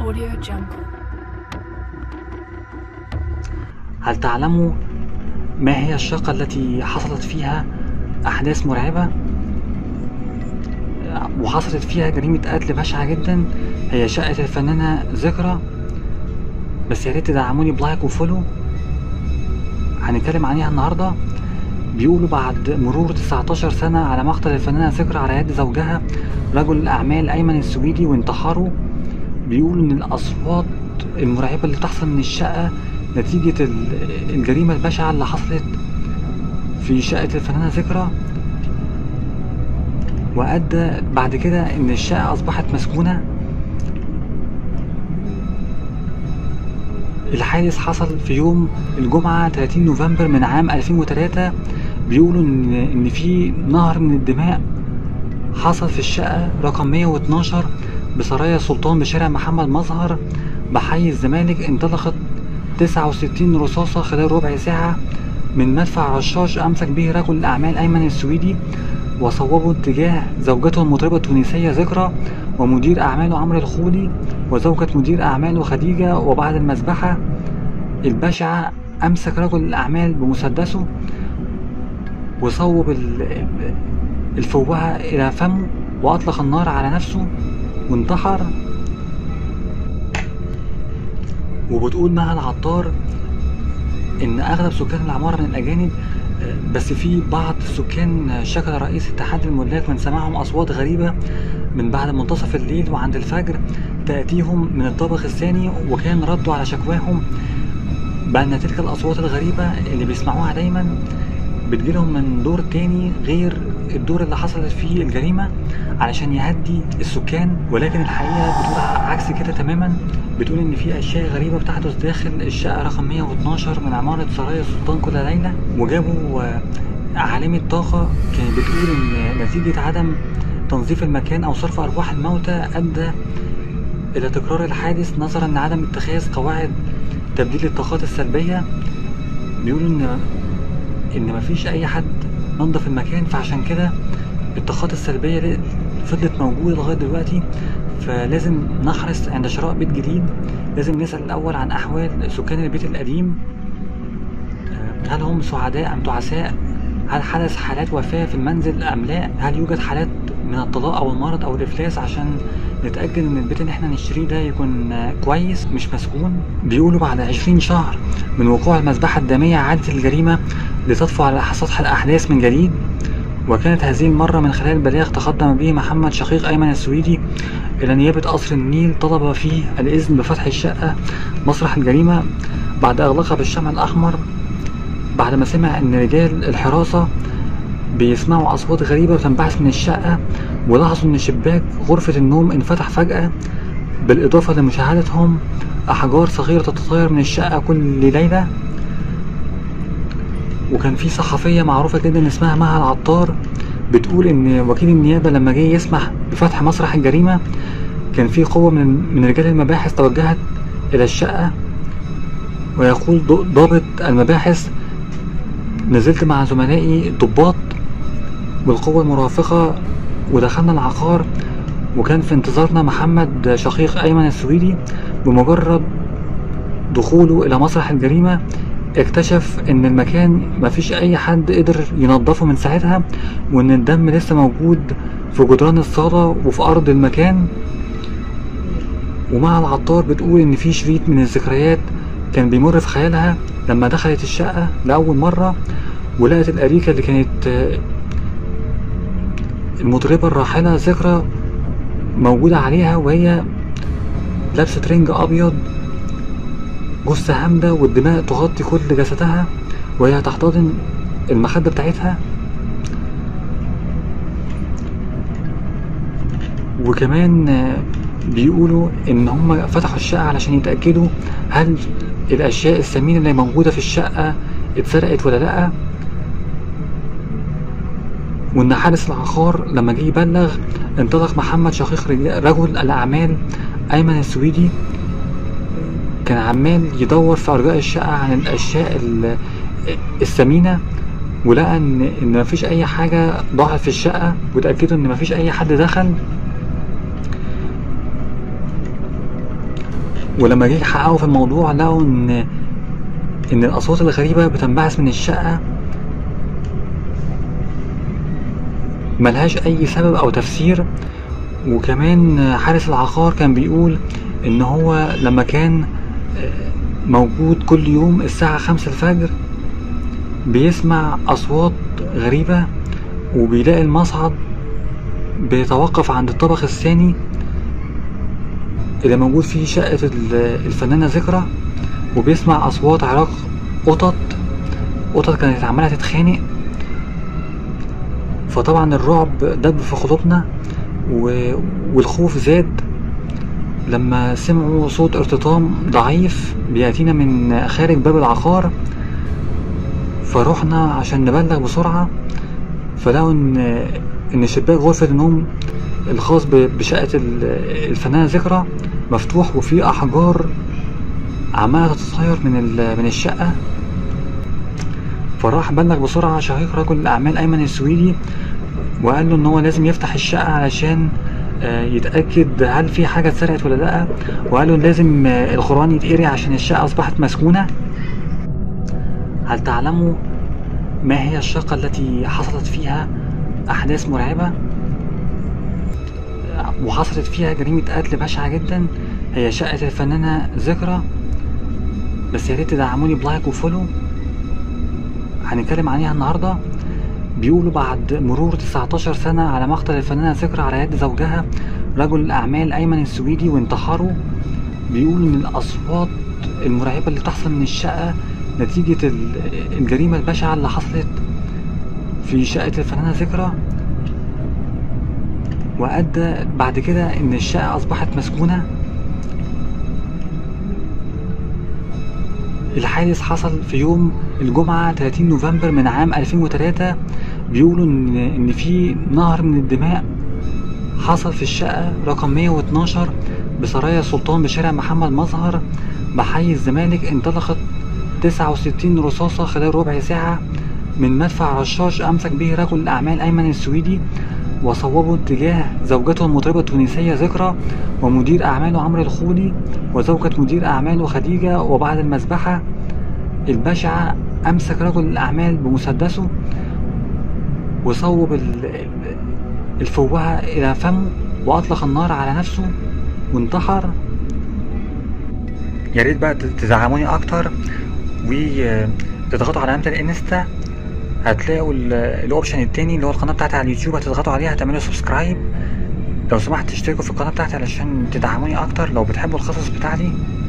Audio Jungle. هل تعلموا ما هي الشقة التي حصلت فيها أحداث مرعبة وحصلت فيها جريمة قتل بشعة جدا هي شقة الفنانة ذكرى بس يا ريت تدعموني بلايك وفولو هنتكلم عليها النهاردة بيقولوا بعد مرور 19 سنة على مقتل الفنانة ذكرى على يد زوجها رجل الأعمال أيمن السويدي وانتحاره بيقولوا إن الأصوات المرعبة اللي بتحصل من الشقة نتيجة ال- الجريمة البشعة اللي حصلت في شقة الفنانة ذكرى وأدى بعد كده إن الشقة أصبحت مسكونة الحادث حصل في يوم الجمعة 30 نوفمبر من عام 2003 بيقولوا إن إن في نهر من الدماء حصل في الشقة رقم 112 بسرايا سلطان بشارع محمد مظهر بحي الزمالك انطلقت 69 رصاصة خلال ربع ساعة من مدفع رشاش أمسك به رجل الأعمال أيمن السويدي وصوبه اتجاه زوجته المطربة التونسية ذكرى ومدير أعماله عمرو الخولي وزوجة مدير أعماله خديجة وبعد المذبحة البشعة أمسك رجل الأعمال بمسدسه وصوب ال- ال- الفوهة إلى فمه وأطلق النار على نفسه وانتحر وبتقول مها العطار إن أغلب سكان العمارة من الأجانب آه، بس في بعض السكان شكل رئيس اتحاد الملاك من سماعهم أصوات غريبة من بعد منتصف الليل وعند الفجر تأتيهم من الطابق الثاني وكان ردوا على شكواهم بأن تلك الأصوات الغريبة اللي بيسمعوها دايما بتجيلهم من دور تاني غير الدور اللي حصلت فيه الجريمة علشان يهدي السكان ولكن الحقيقة بتقول عكس كده تماما بتقول إن في أشياء غريبة بتحدث داخل الشقة رقم 112 من عمارة سرايا السلطان كل ليلة وجابوا آه، عالمة طاقة كانت بتقول إن نتيجة عدم تنظيف المكان أو صرف أرواح الموتى أدى إلى تكرار الحادث نظرا لعدم اتخاذ قواعد تبديل الطاقات السلبية بيقولوا إن إن مفيش أي حد نظف المكان فعشان كده الطاقات السلبية ل- فضلت موجودة لغاية دلوقتي فلازم نحرص عند شراء بيت جديد لازم نسأل الأول عن أحوال سكان البيت القديم آه، هل هم سعداء أم تعساء هل حدث حالات وفاة في المنزل أم لا هل يوجد حالات من الطلاق أو المرض أو الإفلاس عشان نتأكد إن البيت اللي احنا نشتريه ده يكون آه، كويس مش مسكون بيقولوا بعد 20 شهر من وقوع المذبحة الدامية عادت الجريمة لتطفو على سطح الأحداث من جديد وكانت هذه المرة من خلال بلاغ تقدم به محمد شقيق أيمن السويدي إلى نيابة قصر النيل طلب فيه الإذن بفتح الشقة مسرح الجريمة بعد إغلاقها بالشمع الأحمر بعدما سمع إن رجال الحراسة بيسمعوا أصوات غريبة وتنبعث من الشقة ولاحظوا إن شباك غرفة النوم انفتح فجأة بالإضافة لمشاهدتهم أحجار صغيرة تتطاير من الشقة كل ليلة وكان في صحفية معروفة جدا اسمها مها العطار بتقول إن وكيل النيابة لما جه يسمح بفتح مسرح الجريمة كان في قوة من من رجال المباحث توجهت إلى الشقة ويقول ض- ضابط المباحث نزلت مع زملائي الضباط والقوة المرافقة ودخلنا العقار وكان في انتظارنا محمد شقيق أيمن السويدي بمجرد دخوله إلى مسرح الجريمة اكتشف ان المكان مفيش اي حد قدر ينظفه من ساعتها وان الدم لسه موجود في جدران الصالة وفي ارض المكان ومع العطار بتقول ان في شريط من الذكريات كان بيمر في خيالها لما دخلت الشقة لأول مرة ولقت الأريكة اللي كانت آه، المطربة الراحلة ذكرى موجودة عليها وهي لابسة ترنج أبيض جثة هامدة والدماء تغطي كل جسدها وهي تحتضن المخدة بتاعتها وكمان آه، بيقولوا ان هم فتحوا الشقة علشان يتأكدوا هل الاشياء الثمينة اللي موجودة في الشقة اتسرقت ولا لأ وان حارس العقار لما جه يبلغ انطلق محمد شقيق رجا- رجل الاعمال ايمن السويدي كان عمال يدور في ارجاء الشقة عن الاشياء ال- الثمينة ولقى ان ان مفيش اي حاجة ضاعت في الشقة وتأكدوا ان مفيش اي حد دخل ولما جه يحققوا في الموضوع لقوا ان ان الاصوات الغريبه بتنبعث من الشقه ملهاش اي سبب او تفسير وكمان حارس العقار كان بيقول ان هو لما كان موجود كل يوم الساعة خمسة الفجر بيسمع أصوات غريبة وبيلاقي المصعد بيتوقف عند الطبق الثاني اللي موجود فيه شقة الفنانة ذكرى وبيسمع أصوات عراق قطط قطط كانت عمالة تتخانق فطبعا الرعب دب في قلوبنا والخوف زاد لما سمعوا صوت ارتطام ضعيف بيأتينا من خارج باب العقار فروحنا عشان نبلغ بسرعة فلقوا ان ان شباك غرفة النوم الخاص بشقة الفنانة ذكرى مفتوح وفيه أحجار عمالة تتطاير من من الشقة فراح بلغ بسرعة شقيق رجل الأعمال أيمن السويدي وقال له إن هو لازم يفتح الشقة علشان يتأكد هل في حاجة اتسرقت ولا لأ وقال له لازم القرآن يتقري عشان الشقة أصبحت مسكونة هل تعلموا ما هي الشقة التي حصلت فيها أحداث مرعبة وحصلت فيها جريمة قتل بشعة جدا هي شقة الفنانة ذكرى بس يا ريت تدعموني بلايك وفولو هنتكلم عليها النهارده بيقولوا بعد مرور 19 سنة على مقتل الفنانة ذكرى على يد زوجها رجل الأعمال أيمن السويدي وانتحاره بيقولوا إن الأصوات المرعبة اللي بتحصل من الشقة نتيجة الجريمة البشعة اللي حصلت في شقة الفنانة ذكرى وأدى بعد كده إن الشقة أصبحت مسكونة الحادث حصل في يوم الجمعة 30 نوفمبر من عام 2003 بيقولوا إن إن في نهر من الدماء حصل في الشقة رقم 112 بسرايا السلطان بشارع محمد مظهر بحي الزمالك انطلقت 69 رصاصة خلال ربع ساعة من مدفع رشاش أمسك به رجل الأعمال أيمن السويدي وصوبوا اتجاه زوجته المطربة التونسية ذكرى ومدير أعماله عمرو الخولي وزوجة مدير أعماله خديجة وبعد المذبحة البشعة أمسك رجل الأعمال بمسدسه وصوب الفوهة إلى فمه وأطلق النار على نفسه وانتحر يا ريت بقى تدعموني أكتر وتضغطوا على علامة الانستا هتلاقوا الاوبشن التاني اللي هو القناه بتاعتي على اليوتيوب هتضغطوا عليها هتعملوا سبسكرايب لو سمحت تشتركوا في القناه بتاعتي علشان تدعموني اكتر لو بتحبوا القصص بتاعتي